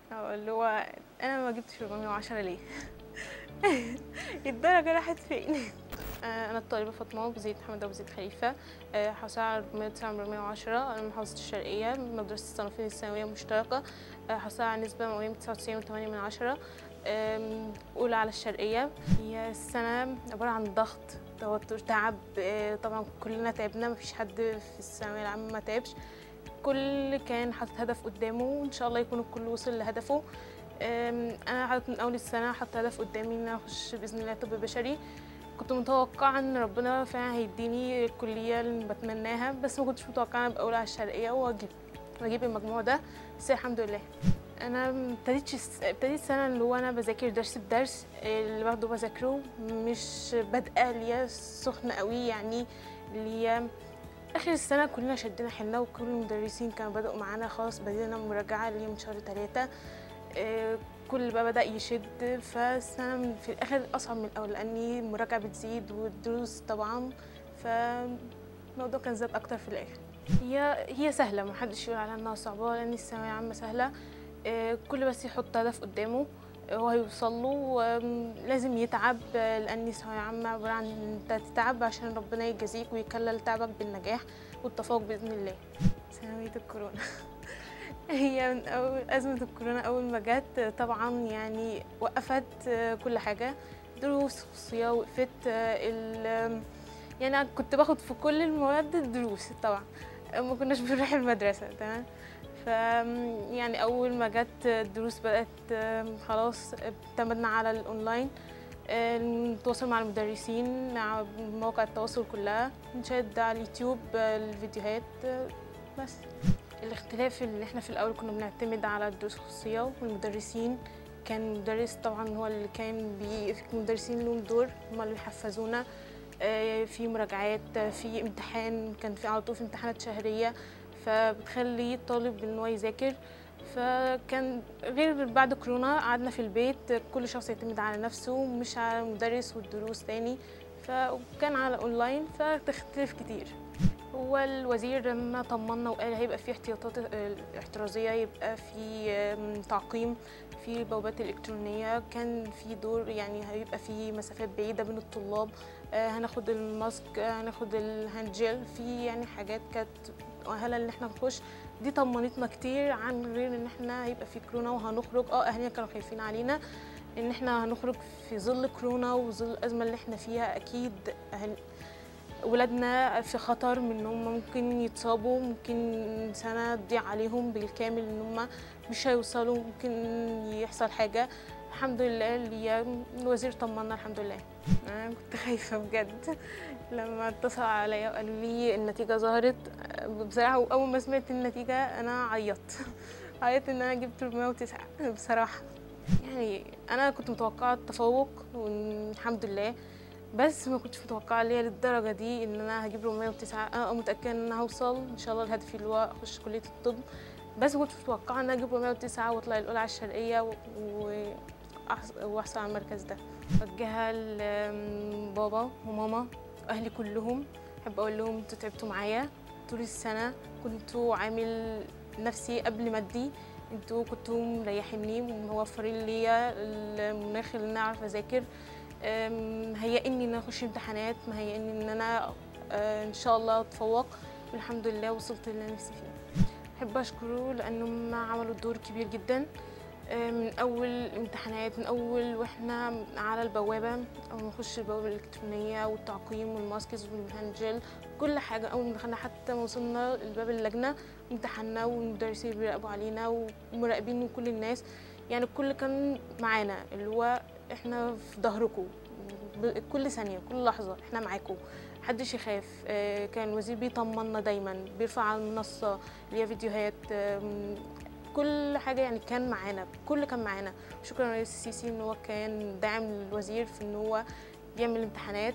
اه اللي هو انا ما جبتش 410 ليه الدرجه راحت فين آه، انا الطالبه فاطمه ابو زيد محمد ابو زيد خليفه آه، حصل على 409 410 انا من محافظه الشرقيه من مدرسه الصنافين الثانويه المشتركه آه، حصل على نسبه مئويه 99 و8 من عشرة آم، اولى على الشرقيه هي السنه عباره عن ضغط توتر تعب آه، طبعا كلنا تعبنا مفيش حد في الثانويه العامه ما تعبش كل كان حاطط هدف قدامه وان شاء الله يكون الكل وصل لهدفه أم، انا حاطط من اول السنه حاطط هدف قدامي ان انا اخش باذن الله طب بشري كنت متوقعه ان ربنا فعلا هيديني الكليه اللي بتمناها بس ما كنتش متوقعه انا ابقى اولى على الشرقيه واجيب واجيب المجموع ده بس الحمد لله انا ابتديت ابتديت السنه اللي هو انا بذاكر درس بدرس اللي باخده بذاكره مش بادئه اللي هي سخنه قوي يعني اللي هي اخر السنه كلنا شدينا حيلنا وكل المدرسين كانوا بدأوا معانا خلاص بدينا مراجعه اللي هي من شهر ثلاثة آه، كل بقى بدأ يشد فالسنه من- في الاخر اصعب من الاول لاني المراجعه بتزيد والدروس طبعا فالموضوع كان زاد اكتر في الاخر هي هي سهله ما حدش يقول عليها انها صعبه لان الثانويه العامه سهله آه، كل بس يحط هدف قدامه آه، هو هيوصل له ولازم يتعب آه، لان الثانويه العامه عباره عن إن انت تتعب عشان ربنا يجازيك ويكلل تعبك بالنجاح والتفوق باذن الله ثانويه الكورونا هي من أول أزمة الكورونا أول ما جت طبعا يعني وقفت آه، كل حاجة دروس خصوصية وقفت آه، ال يعني أنا كنت باخد في كل المواد دروس طبعا ما كناش بنروح المدرسة تمام ف يعني أول ما جت الدروس بدأت آه، خلاص اعتمدنا على الأونلاين آه، نتواصل مع المدرسين مع مواقع التواصل كلها نشاهد على اليوتيوب آه، الفيديوهات آه، بس الاختلاف اللي احنا في الاول كنا بنعتمد على الدروس الخصوصيه والمدرسين كان المدرس طبعا هو اللي كان بي في مدرسين لهم دور هم اللي بيحفزونا آه، في مراجعات آه، في امتحان كان في على طول في امتحانات شهريه فبتخلي الطالب ان هو يذاكر فكان غير بعد كورونا قعدنا في البيت كل شخص يعتمد على نفسه مش على المدرس والدروس تاني فكان على اونلاين فتختلف كتير هو الوزير لما طمنا وقال هيبقى في احتياطات اه، احترازية يبقى في ام، تعقيم في بوابات الإلكترونية كان في دور يعني هيبقى في مسافات بعيدة بين الطلاب اه، هناخد الماسك اه، هناخد الهاند جel في يعني حاجات كانت مؤهلة ان احنا نخش دي طمنتنا كتير عن غير ان احنا هيبقى في كورونا وهنخرج اه اهلنا كانوا خايفين علينا ان احنا هنخرج في ظل كورونا وظل الازمه اللي احنا فيها اكيد أهل ولادنا في خطر من ان هم ممكن يتصابوا ممكن سنه تضيع عليهم بالكامل ان هم مش هيوصلوا ممكن يحصل حاجه الحمد لله اللي الوزير طمنا الحمد لله انا كنت خايفه بجد لما اتصل عليا وقالوا لي النتيجه ظهرت بصراحه اول ما سمعت النتيجه انا عيطت عيطت ان انا جبت 409 بصراحه يعني انا كنت متوقعه التفوق والحمد لله بس ما كنتش متوقعه اللي هي للدرجه دي ان انا هجيب 409 انا متاكده ان انا هوصل ان شاء الله لهدفي اللي هو اخش كليه الطب بس ما كنتش متوقعه ان انا اجيب 409 واطلع الاولى على الشرقيه و- و- وأحص- واحصل على المركز ده وجهها لبابا وماما واهلي كلهم احب اقول لهم انتوا تعبتوا معايا طول السنه كنتوا عامل نفسي قبل مادي انتوا كنتوا مريحيني وموفرين ليا المناخ اللي انا اعرف اذاكر أم، مهيئني ان انا اخش امتحانات مهيئني ان انا آه، ان شاء الله اتفوق والحمد لله وصلت اللي أنا نفسي فيه احب اشكره لانهم عملوا دور كبير جدا آه، من اول الامتحانات من اول واحنا على البوابه او نخش البوابه الالكترونيه والتعقيم والماسكز والهاند كل حاجه اول ما دخلنا حتى ما وصلنا لباب اللجنه امتحنا والمدرسين بيراقبوا علينا ومراقبين كل الناس يعني الكل كان معانا اللي هو احنا في ظهركم ب- كل ثانيه كل لحظه احنا معاكم محدش يخاف آه، كان الوزير بيطمنا دايما بيرفع على المنصه اللي هي فيديوهات آم، كل حاجه يعني كان معانا كل كان معانا شكرا رئيس السيسي ان هو كان داعم للوزير في ان هو يعمل امتحانات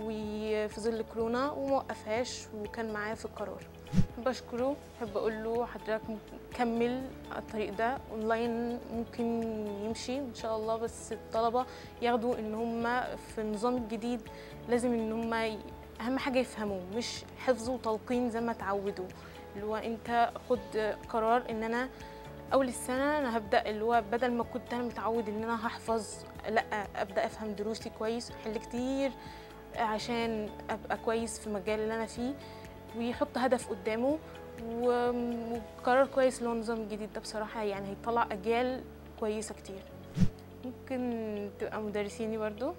وفي ظل كورونا وموقفهاش وكان معاه في القرار بشكره بحب اقول له حضرتك كمل على الطريق ده اونلاين ممكن يمشي ان شاء الله بس الطلبه ياخدوا ان هم في النظام الجديد لازم ان هم ي- اهم حاجه يفهموا مش حفظ وتلقين زي ما اتعودوا اللي هو انت خد قرار ان انا اول السنه انا هبدا اللي هو بدل ما كنت انا متعود ان انا هحفظ لا ابدا افهم دروسي كويس واحل كتير عشان ابقى كويس في المجال اللي انا فيه ويحط هدف قدامه و- وقرار كويس اللي هو النظام الجديد ده بصراحه يعني هيطلع اجيال كويسه كتير ممكن تبقى مدرسيني برضو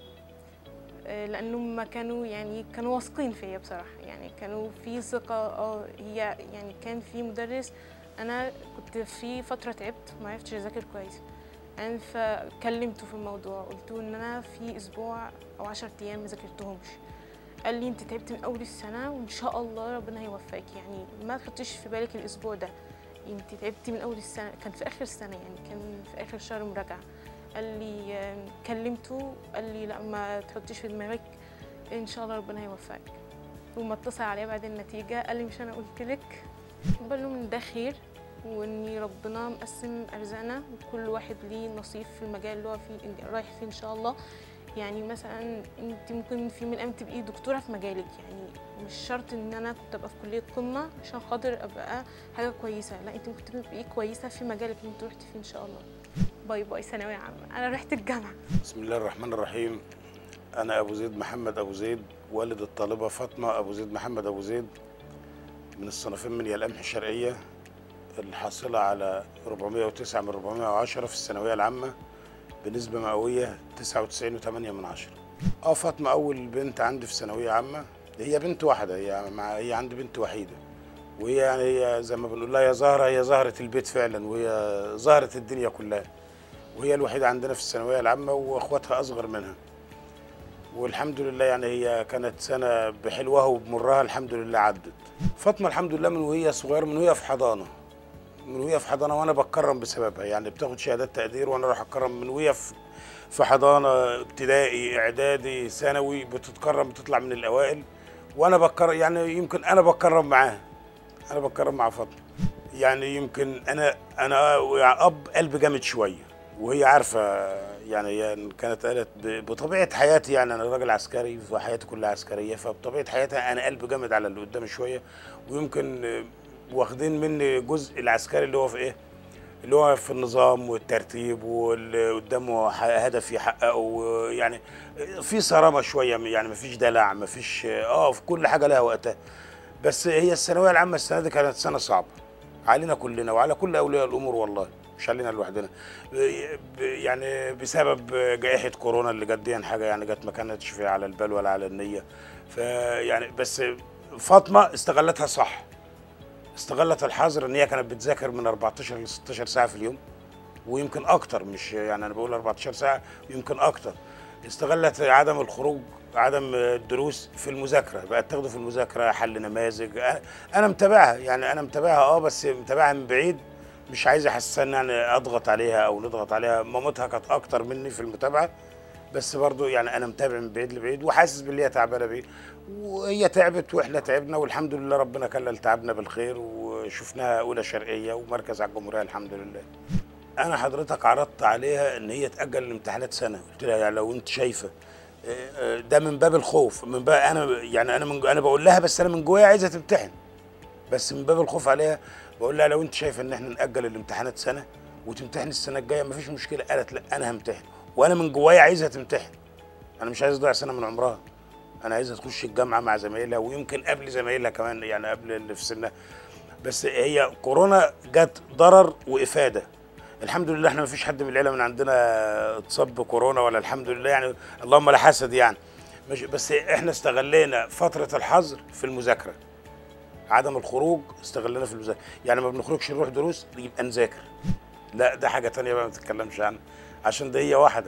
آه، لانهم ما كانوا يعني كانوا واثقين فيا بصراحه يعني كانوا في ثقه اه هي يعني كان في مدرس انا كنت في فتره تعبت ما عرفتش اذاكر كويس يعني فكلمته في الموضوع قلت له ان انا في اسبوع او 10 ايام ما ذاكرتهمش قال لي انت تعبت من اول السنه وان شاء الله ربنا هيوفقك يعني ما تحطيش في بالك الاسبوع ده انت تعبتي من اول السنه كان في اخر السنه يعني كان في اخر شهر مراجعه قال لي آم، كلمته قال لي لا ما تحطيش في دماغك ان شاء الله ربنا هيوفقك وما اتصل عليا بعد النتيجه قال لي مش انا قلت لك بقول له ان ده خير وان ربنا مقسم ارزاقنا وكل واحد ليه نصيب في المجال اللي هو فيه رايح فيه ان شاء الله يعني مثلا انت ممكن في من الايام تبقي دكتوره في مجالك يعني مش شرط ان انا كنت ابقى في كليه قمه عشان خاطر ابقى حاجه كويسه لا انت ممكن تبقي كويسه في مجالك اللي انت رحتي فيه ان شاء الله باي باي ثانويه عامه انا رحت الجامعه بسم الله الرحمن الرحيم أنا أبو زيد محمد أبو زيد والد الطالبة فاطمة أبو زيد محمد أبو زيد من الصنفين من القمح الشرقية الحاصلة على 409 من 410 في الثانوية العامة بنسبة مئوية 99.8 من عشرة اه فاطمة أول بنت عندي في ثانوية عامة هي بنت واحدة هي مع هي عندي بنت وحيدة وهي يعني هي زي ما بنقول لها يا زهرة هي زهرة البيت فعلا وهي زهرة الدنيا كلها وهي الوحيدة عندنا في الثانوية العامة وأخواتها أصغر منها والحمد لله يعني هي كانت سنة بحلوها وبمرها الحمد لله عدت فاطمة الحمد لله من وهي صغيرة من وهي في حضانة من وهي في حضانة وأنا بتكرم بسببها يعني بتاخد شهادات تقدير وأنا راح أتكرم من وهي في في حضانة ابتدائي إعدادي ثانوي بتتكرم بتطلع من الأوائل وأنا بتكرم يعني يمكن أنا بتكرم معاها أنا بتكرم مع فاطمة يعني يمكن أنا أنا أب قلب جامد شوية وهي عارفة يعني هي كانت قالت ب- بطبيعة حياتي يعني أنا راجل عسكري وحياتي كلها عسكرية فبطبيعة حياتها أنا قلب جامد على اللي قدامي شوية ويمكن آه، واخدين مني جزء العسكري اللي هو في إيه؟ اللي هو في النظام والترتيب واللي قدامه ح- هدف يحققه و- يعني في صرامة شوية يعني مفيش دلع مفيش اه في كل حاجة لها وقتها بس هي الثانوية العامة السنة دي كانت سنة صعبة علينا كلنا وعلى كل أولياء الأمور والله مش علينا لوحدنا ب- ب- يعني بسبب جائحة كورونا اللي جت دي حاجة يعني جت ما كانتش فيها على البال ولا على النية فيعني بس فاطمة استغلتها صح استغلت الحظر ان هي كانت بتذاكر من 14 ل 16 ساعة في اليوم ويمكن اكتر مش يعني انا بقول 14 ساعة يمكن اكتر استغلت عدم الخروج عدم الدروس في المذاكرة بقت تاخده في المذاكرة حل نماذج أنا- انا متابعها يعني انا متابعها اه بس متابعها من بعيد مش عايز احسسها ان انا اضغط عليها او نضغط عليها مامتها كانت اكتر مني في المتابعه بس برضو يعني انا متابع من بعيد لبعيد وحاسس باللي هي تعبانه بيه وهي تعبت واحنا تعبنا والحمد لله ربنا كلل تعبنا بالخير وشفناها اولى شرقيه ومركز على الجمهوريه الحمد لله انا حضرتك عرضت عليها ان هي تاجل الامتحانات سنه قلت لها يعني لو انت شايفه آه، آه، ده من باب الخوف من باب انا يعني انا من انا بقول لها بس انا من جوايا عايزه تمتحن بس من باب الخوف عليها بقول لها لو انت شايفه ان احنا ناجل الامتحانات سنه وتمتحن السنه الجايه مفيش مشكله قالت لا انا همتحن وانا من جوايا عايزها تمتحن انا مش عايز اضيع سنه من عمرها انا عايزها تخش الجامعه مع زمايلها ويمكن قبل زمايلها كمان يعني قبل اللي في سنها بس هي كورونا جت ضرر وافاده الحمد لله احنا مفيش حد من العيله من عندنا اتصاب بكورونا ولا الحمد لله يعني اللهم لا حسد يعني مش بس احنا استغلينا فتره الحظر في المذاكره عدم الخروج استغلنا في المذاكره يعني ما بنخرجش نروح دروس يبقى نذاكر لا ده حاجه تانية بقى ما تتكلمش عنها عشان ده هي واحده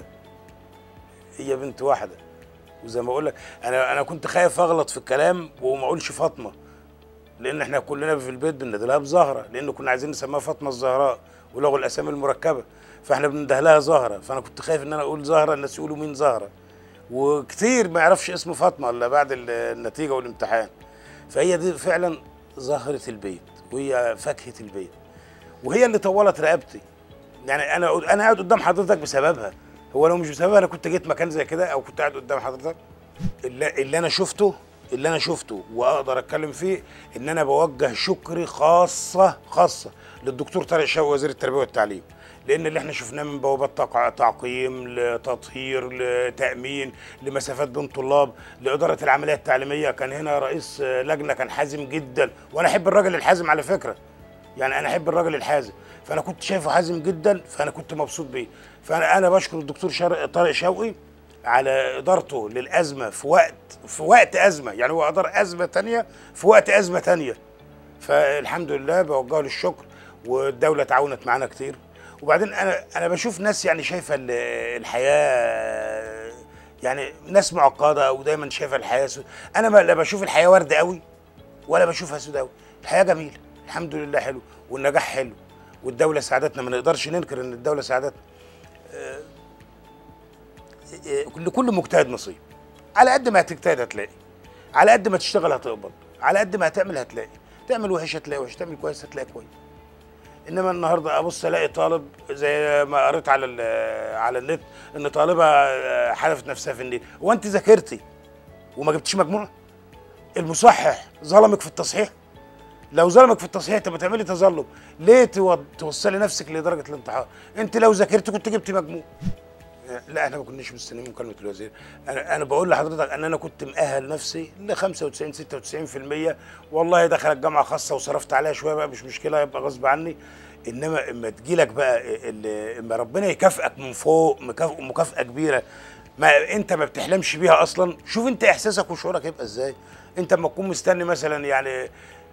هي بنت واحده وزي ما اقول لك انا انا كنت خايف اغلط في الكلام وما اقولش فاطمه لان احنا كلنا في البيت بننده لها بزهره لان كنا عايزين نسميها فاطمه الزهراء ولغوا الاسامي المركبه فاحنا بننده لها زهره فانا كنت خايف ان انا اقول زهره الناس يقولوا مين زهره وكتير ما يعرفش اسم فاطمه الا بعد ال- النتيجه والامتحان فهي دي فعلا زهره البيت وهي فاكهه البيت وهي اللي طولت رقبتي يعني انا انا قاعد قدام حضرتك بسببها هو لو مش بسببها انا كنت جيت مكان زي كده او كنت قاعد قدام حضرتك اللي, اللي انا شفته اللي انا شفته واقدر اتكلم فيه ان انا بوجه شكري خاصه خاصه للدكتور طارق شوقي وزير التربيه والتعليم لان اللي احنا شفناه من بوابات تقع- تعقيم لتطهير لتامين لمسافات بين طلاب لاداره العمليه التعليميه كان هنا رئيس آه، لجنه كان حازم جدا وانا احب الراجل الحازم على فكره يعني انا احب الراجل الحازم فانا كنت شايفه حازم جدا فانا كنت مبسوط بيه فانا انا بشكر الدكتور شرق طارق شوقي على ادارته للازمه في وقت في وقت ازمه يعني هو ادار ازمه تانية في وقت ازمه تانية فالحمد لله بوجهه للشكر والدوله تعاونت معانا كتير وبعدين انا انا بشوف ناس يعني شايفه ال- الحياه يعني ناس معقده ودايما شايفه الحياه سود انا ما لا بشوف الحياه ورد قوي ولا بشوفها سود قوي الحياه جميله الحمد لله حلو والنجاح حلو والدوله ساعدتنا ما نقدرش ننكر ان الدوله ساعدتنا آه، آه، لكل مجتهد نصيب على قد ما هتجتهد هتلاقي على قد ما تشتغل هتقبض على قد ما هتعمل هتلاقي تعمل وحش هتلاقي وحش تعمل كويس هتلاقي كويس انما النهارده ابص الاقي طالب زي ما قريت على ال- على النت ان طالبه آه، حذفت نفسها في النيل هو انت ذاكرتي وما جبتيش مجموع المصحح ظلمك في التصحيح لو ظلمك في التصحيح طب ما تعملي تظلم ليه تو- توصلي نفسك لدرجه الانتحار انت لو ذاكرت كنت جبتي مجموع لا احنا ما كناش مستنيين مكالمه الوزير انا انا بقول لحضرتك ان انا كنت مأهل نفسي ل 95 96% والله دخل الجامعه خاصه وصرفت عليها شويه بقى مش مشكله يبقى غصب عني انما اما تجيلك بقى ال- اما ربنا يكافئك من فوق مكاف- مكافاه كبيره ما انت ما بتحلمش بيها اصلا شوف انت احساسك وشعورك يبقى ازاي انت اما تكون مستني مثلا يعني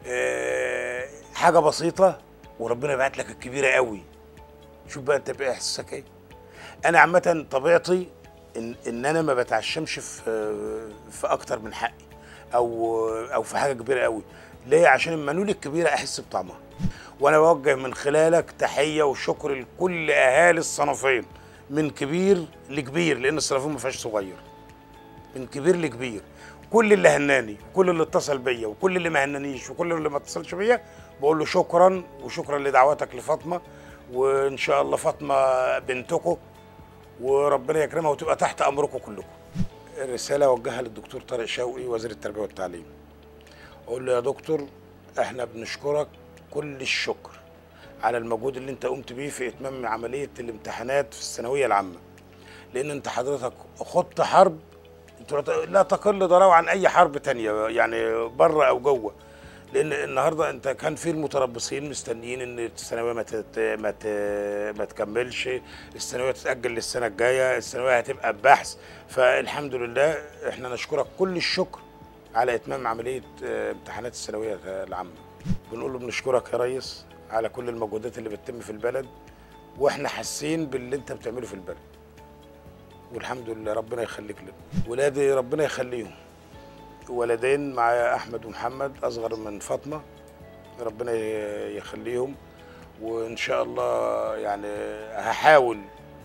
آه، حاجه بسيطه وربنا يبعت لك الكبيره قوي شوف بقى انت بقى احساسك ايه انا عامه طبيعتي ان ان انا ما بتعشمش في في اكتر من حقي او او في حاجه كبيره قوي ليه عشان المنول الكبيره احس بطعمها وانا بوجه من خلالك تحيه وشكر لكل اهالي الصنفين من كبير لكبير لان الصنفين ما فيهاش صغير من كبير لكبير كل اللي هناني وكل اللي اتصل بيا وكل اللي ما هنانيش وكل اللي ما اتصلش بيا بقول له شكرا وشكرا لدعواتك لفاطمه وان شاء الله فاطمه بنتكم وربنا يكرمها وتبقى تحت امركم كلكم. الرساله اوجهها للدكتور طارق شوقي وزير التربيه والتعليم. اقول له يا دكتور احنا بنشكرك كل الشكر على المجهود اللي انت قمت بيه في اتمام عمليه الامتحانات في الثانويه العامه. لان انت حضرتك خضت حرب لا تقل ضراوه عن اي حرب تانية يعني بره او جوه. لان النهارده انت كان في المتربصين مستنيين ان الثانويه ما تت... ما ت... ما تكملش الثانويه تتاجل للسنه الجايه الثانويه هتبقى ببحث فالحمد لله احنا نشكرك كل الشكر على اتمام عمليه آه، امتحانات الثانويه العامه بنقول له بنشكرك يا ريس على كل المجهودات اللي بتتم في البلد واحنا حاسين باللي انت بتعمله في البلد والحمد لله ربنا يخليك لنا ولادي ربنا يخليهم ولدين معايا احمد ومحمد اصغر من فاطمه ربنا ي- يخليهم وان شاء الله يعني هحاول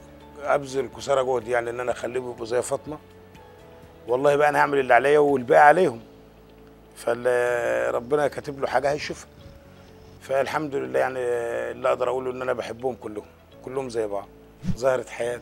ابذل كسارى جهد يعني ان انا اخليهم يبقوا زي فاطمه والله بقى انا هعمل اللي عليا والباقي عليهم فاللي ربنا كاتب له حاجه هيشوفها فالحمد لله يعني اللي اقدر اقوله ان انا بحبهم كلهم كلهم زي بعض ظهرت حياتي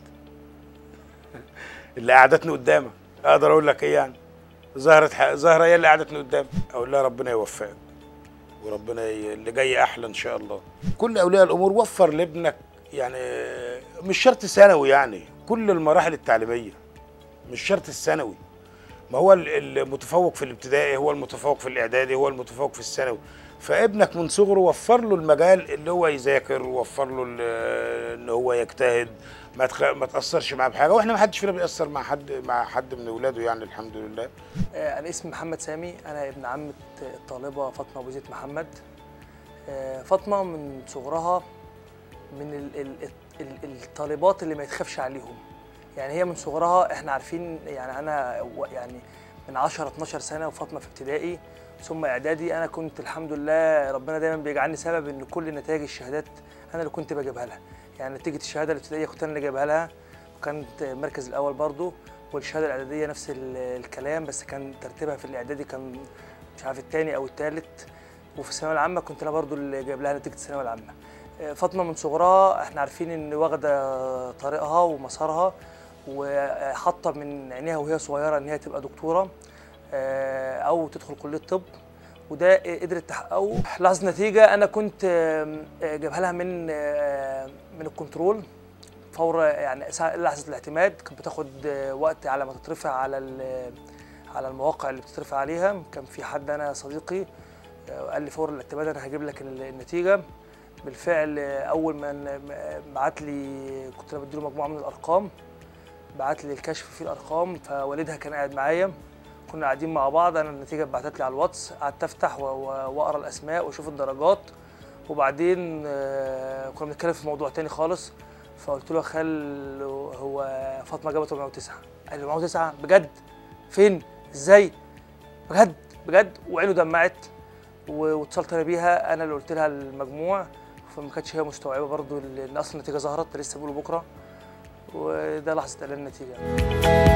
اللي قعدتني قدامك اقدر اقول لك ايه يعني ظهرت ح... ظهر هي اللي قعدتني قدام اقول لها ربنا يوفقك وربنا ي... اللي جاي احلى ان شاء الله كل اولياء الامور وفر لابنك يعني مش شرط ثانوي يعني كل المراحل التعليميه مش شرط الثانوي ما هو ال- المتفوق في الابتدائي هو المتفوق في الاعدادي هو المتفوق في الثانوي فابنك من صغره وفر له المجال اللي هو يذاكر ووفر له ال- ان هو يجتهد ما تخ... ما تاثرش معاه بحاجه واحنا ما حدش فينا بيأثر مع حد مع حد من اولاده يعني الحمد لله آه، أنا اسمي محمد سامي أنا ابن عمة الطالبة فاطمة أبو زيد محمد آه، فاطمة من صغرها من ال ال ال الطالبات اللي ما يتخافش عليهم يعني هي من صغرها احنا عارفين يعني أنا و- يعني من 10 12 سنة وفاطمة في ابتدائي ثم إعدادي أنا كنت الحمد لله ربنا دايما بيجعلني سبب إن كل نتائج الشهادات أنا اللي كنت بجيبها لها يعني نتيجة الشهادة الابتدائية كنت أنا اللي جايبها لها وكانت المركز الأول برضو والشهاده الاعداديه نفس ال- الكلام بس كان ترتيبها في الاعدادي كان مش عارف الثاني او الثالث وفي الثانويه العامه كنت انا برضو اللي جايب لها نتيجه الثانويه العامه آه، فاطمه من صغرها احنا عارفين ان واخده طريقها ومسارها وحاطه من عينيها وهي صغيره ان هي تبقى دكتوره آه، او تدخل كليه طب وده قدرت تحققه لحظه النتيجه انا كنت آم، آه، جايبها لها من آه، من الكنترول فور يعني ساعة- لحظه الاعتماد كانت بتاخد آه، وقت على ما تترفع على ال- على المواقع اللي بتترفع عليها كان في حد انا صديقي آه، قال لي فور الاعتماد انا هجيب لك ال- النتيجه بالفعل آه، اول ما ن- بعت لي كنت انا بديله مجموعه من الارقام بعت لي الكشف فيه الارقام فوالدها كان قاعد معايا كنا قاعدين مع بعض انا النتيجه اتبعتت لي على الواتس قعدت افتح و- و- واقرا الاسماء واشوف الدرجات وبعدين آه، كنا بنتكلم في موضوع تاني خالص فقلت له يا خال هو فاطمه جابت 409 قال لي 409 بجد فين ازاي بجد بجد وعينه دمعت و- واتصلت انا بيها انا اللي قلت لها المجموع فما كانتش هي مستوعبه برضو ان اصلا النتيجه ظهرت لسه بيقولوا بكره وده لحظه اعلان النتيجه